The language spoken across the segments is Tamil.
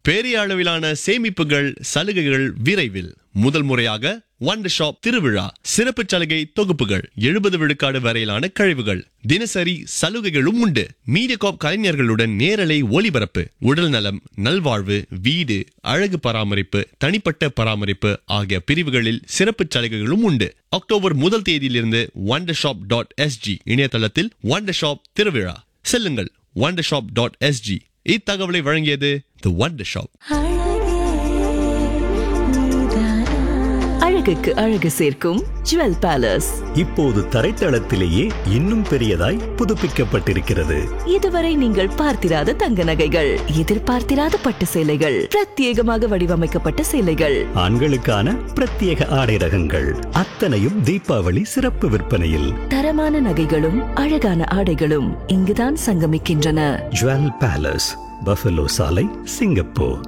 பெரிய அளவிலான சேமிப்புகள் சலுகைகள் விரைவில் முதல் முறையாக ஒன் ஷாப் திருவிழா சிறப்பு சலுகை தொகுப்புகள் எழுபது விழுக்காடு வரையிலான கழிவுகள் தினசரி சலுகைகளும் உண்டு மீடியகாப் கலைஞர்களுடன் நேரலை ஒளிபரப்பு உடல் நலம் நல்வாழ்வு வீடு அழகு பராமரிப்பு தனிப்பட்ட பராமரிப்பு ஆகிய பிரிவுகளில் சிறப்பு சலுகைகளும் உண்டு அக்டோபர் முதல் தேதியிலிருந்து ஒண்டர் ஷாப் டாட் எஸ்ஜி இணையதளத்தில் ஒண்டர் ஷாப் திருவிழா செல்லுங்கள் ஒண்டர் ஷாப் டாட் எஸ்ஜி இத்தகவலை வழங்கியது தி ஒண்டர் ஷாப் அழகுக்கு அழகு சேர்க்கும் ஜுவல் பேலஸ் இப்போது தரைத்தளத்திலேயே இன்னும் பெரியதாய் புதுப்பிக்கப்பட்டிருக்கிறது இதுவரை நீங்கள் பார்த்திராத தங்க நகைகள் எதிர்பார்த்திராத பட்டு சேலைகள் பிரத்யேகமாக வடிவமைக்கப்பட்ட சேலைகள் ஆண்களுக்கான பிரத்யேக ஆடை ரகங்கள் அத்தனையும் தீபாவளி சிறப்பு விற்பனையில் தரமான நகைகளும் அழகான ஆடைகளும் இங்குதான் சங்கமிக்கின்றன ஜுவல் பேலஸ் பஃபலோ சாலை சிங்கப்பூர்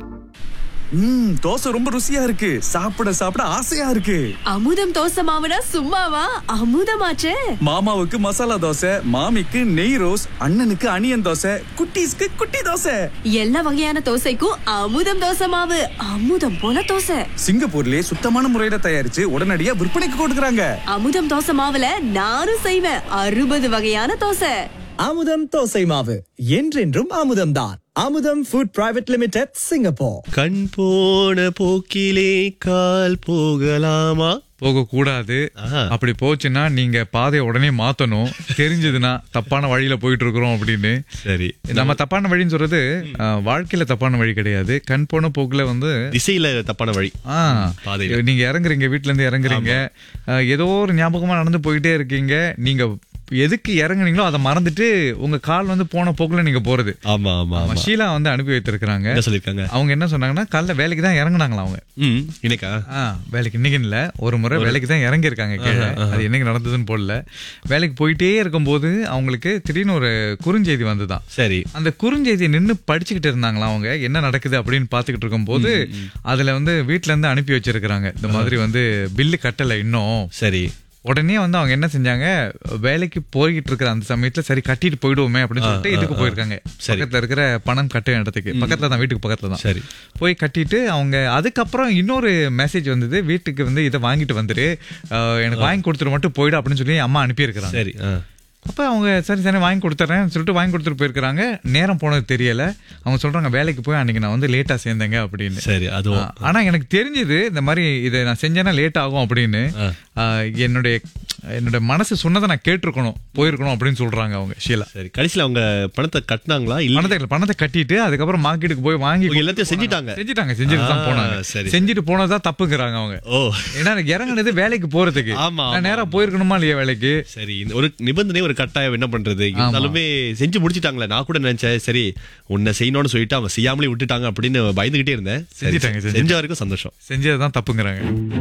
ம் தோசை ரொம்ப ருசியா இருக்கு சாப்பிட சாப்பிட ஆசையா இருக்கு அமுதம் தோசை மாவுனா சும்மாவா அமுதமாச்சே மாமாவுக்கு மசாலா தோசை மாமிக்கு நெய் ரோஸ் அண்ணனுக்கு அனியன் தோசை குட்டீஸ்க்கு குட்டி தோசை எல்லா வகையான தோசைக்கும் அமுதம் தோசை மாவு அமுதம் போல தோசை சிங்கப்பூர்லயே சுத்தமான முறையில தயாரிச்சு உடனடியா விற்பனைக்கு கொடுக்கறாங்க அமுதம் தோசை மாவுல நானும் செய்வேன் அறுபது வகையான தோசை அமுதம் தோசை மாவு என்றென்றும் அமுதம்தான் அமுதம் ஃபுட் பிரைவேட் லிமிடெட் சிங்கப்பூர் கண் போன போக்கிலே கால் போகலாமா போகக்கூடாது ஆஹா. அப்படி போச்சுன்னா நீங்க பாதையை உடனே மாத்தணும் தெரிஞ்சதுன்னா தப்பான வழியில போயிட்டு இருக்கிறோம் அப்படின்னு சரி நம்ம தப்பான வழின்னு சொல்றது அஹ், வாழ்க்கையில தப்பான வழி கிடையாது கண் போன போக்குல வந்து திசையில தப்பான வழி ஆ, பாதையில. நீங்க இறங்குறீங்க வீட்ல இருந்து இறங்குறீங்க அஹ், ஏதோ ஒரு ஞாபகமா நடந்து போயிட்டே இருக்கீங்க நீங்க எதுக்கு இறங்குனீங்களோ அதை மறந்துட்டு உங்க கால் வந்து போன போக்குல நீங்க போறது ஆமா ஆமா ஆமா, ஆமா ஷீலா வந்து அனுப்பி வைத்திருக்கிறாங்க என்ன சொல்லிருக்காங்க அவங்க என்ன சொன்னாங்கன்னா காலைல வேலைக்கு தான் இறங்குனாங்களா அவங்க ம் இன்னைக்கா ஆ, வேலைக்கு இன்னைக்கு இல்ல ஒரு முறை வேலைக்கு தான் இறங்கி இருக்காங்க கீழே அது என்னைக்கு நடந்ததுன்னு போடல வேலைக்கு போயிட்டே இருக்கும்போது அவங்களுக்கு திடீர்னு ஒரு குறுஞ்செய்தி வந்துதான் சரி அந்த குறுஞ்செய்தியை நின்னு படிச்சுக்கிட்டு இருந்தாங்களா அவங்க என்ன நடக்குது அப்படின்னு பாத்துக்கிட்டு இருக்கும்போது அதுல வந்து வீட்ல இருந்து அனுப்பி வச்சிருக்காங்க இந்த மாதிரி வந்து பில்லு கட்டல இன்னும் சரி உடனே வந்து அவங்க என்ன செஞ்சாங்க வேலைக்கு போய்கிட்டு இருக்கிற அந்த சமயத்துல சரி கட்டிட்டு போயிடுவோமே அப்படின்னு சொல்லிட்டு இதுக்கு போயிருக்காங்க சரி. பக்கத்துல இருக்கிற பணம் கட்டும் இடத்துக்கு பக்கத்துல தான் வீட்டுக்கு பக்கத்துல தான் சரி போய் கட்டிட்டு அவங்க அதுக்கப்புறம் இன்னொரு மெசேஜ் வந்தது வீட்டுக்கு வந்து இதை வாங்கிட்டு வந்துரு அஹ், எனக்கு வாங்கி கொடுத்துட்டு மட்டும் போயிடு அப்படின்னு சொல்லி அம்மா அனுப்பியிருக்கிறாங்க சரி ஆ. அப்ப அவங்க சரி சரி வாங்கி கொடுத்துறேன் சொல்லிட்டு வாங்கி கொடுத்துட்டு போயிருக்கிறாங்க நேரம் போனது தெரியல அவங்க சொல்றாங்க வேலைக்கு போய் அன்னைக்கு நான் வந்து லேட்டா சேர்ந்தேங்க அப்படின்னு சரி அதுவும் ஆ, ஆனா எனக்கு தெரிஞ்சது இந்த மாதிரி இதை நான் செஞ்சேன்னா லேட் ஆகும் அப்படின்னு ஆ, என்னுடைய என்னோட மனசு சொன்னதை நான் கேட்டிருக்கணும் போயிருக்கணும் அப்படின்னு சொல்றாங்க அவங்க ஷீலா சரி கடைசியில அவங்க பணத்தை கட்டினாங்களா இல்ல பணத்தை பணத்தை கட்டிட்டு அதுக்கப்புறம் மார்க்கெட்டுக்கு போய் வாங்கி அவங்க எல்லாத்தையும் செஞ்சிட்டாங்க செஞ்சுட்டாங்க செஞ்சுட்டு தான் ஆ, போனாங்க சரி, செஞ்சுட்டு போனதா தப்புங்கிறாங்க அவங்க ஓ ஏன்னா எனக்கு இறங்குனது வேலைக்கு போறதுக்கு ஆமா, நான் ஆமா, நேரா போயிருக்கணுமா இல்லையா வேலைக்கு சரி இந்த ஒரு நிபந்தனை ஒரு கட்டாயம் என்ன பண்றது இருந்தாலுமே செஞ்சு முடிச்சிட்டாங்களே நான் கூட நினைச்சேன் சரி உன்னை செய்யணும்னு சொல்லிட்டு அவங்க செய்யாமலே விட்டுட்டாங்க அப்படின்னு பயந்துகிட்டே இருந்தேன் சரி, செஞ்சிட்டாங்க, செஞ்ச வரைக்கும் சந்தோஷம் செஞ்சதுதான் தப்புங்கிறாங்க